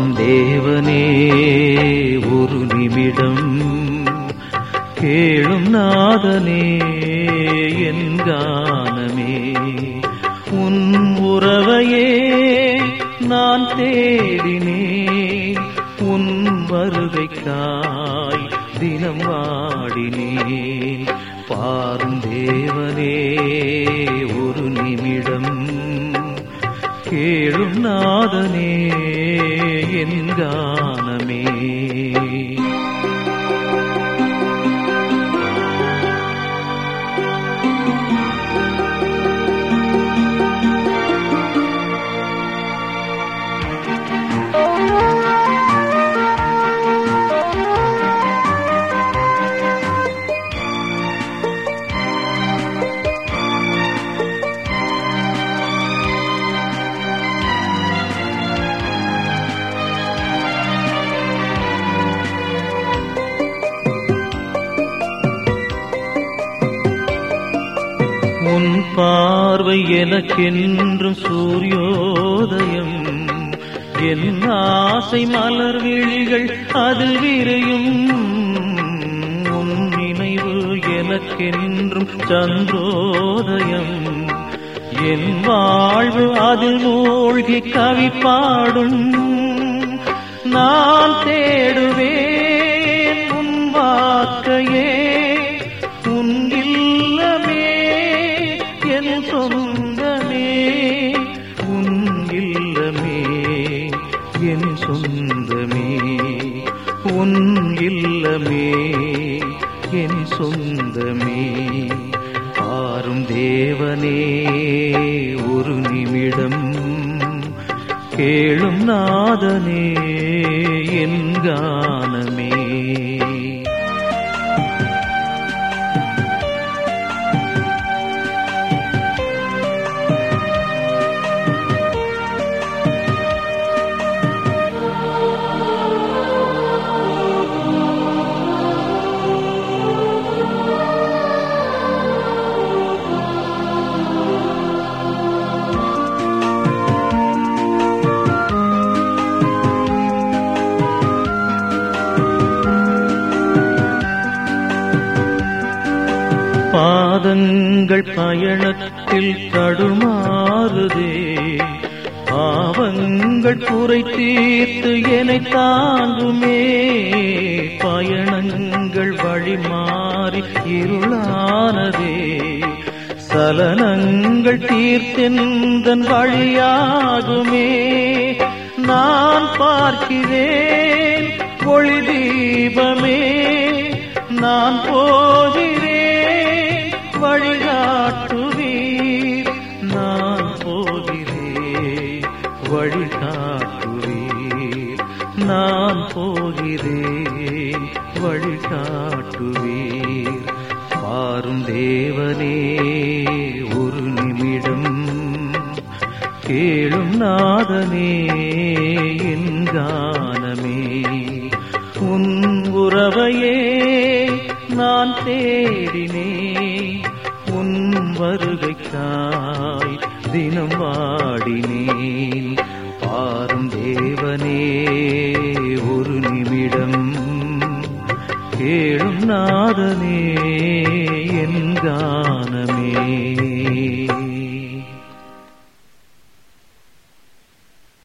பாரும் தேவனே ஒரு நிமிடம் கேளும் நாதனே என் கானமே உன் உறவையே நான் தேடினேன் உன் வருகைக்காய் தினம் வாடினேன் பாரும் தேவனே ஒரு நிமிடம் கேளும் நாதனே என் கானமே உன் பார்வை எனக்கென்றும் சூரியோதயம் என் ஆசை மலர் விழிகள் அதில் விரையும் உன் நினைவு எனக்கென்றும் சந்திரோதயம் என் வாழ்வு அதில் மூழ்கி கவி பாடும் நான் தேடுவேன் உன் வாக்கையே உன் இல்லமே என் சொந்தமே உன் இல்லமே என் சொந்தமே உன் இல்லமே என் சொந்தமே பாரும் தேவனே ஒரு நிமிடம் கேளும் நாதனே என் கானமே பாதங்கள் பயணத்தில் தடுமாறுதே பாவங்கள் குறை தீர்த்து என்னை தாங்குமே பயணங்கள் வழி மாறி இருளானதே சலனங்கள் தீர்த்தெந்தன் வழியாகுமே நான் பார்க்கிறேன் ஒளி தீபமே நான் போகிறேன் வழிகாட்டுவீர் நான் போகிறேன் வழிகாட்டுவீர் நான் போகிறேன் வழிகாட்டுவீர் பாரும் தேவனே ஒரு நிமிடம் கேளும் நாதனே என் கானமே உன் உறவையே நான் தேடினேன் உன் வருகைக்காய் தினம் வாடினேன் பாரும் தேவனே ஒரு நிமிடம் கேளும் நாதனே என் கானமே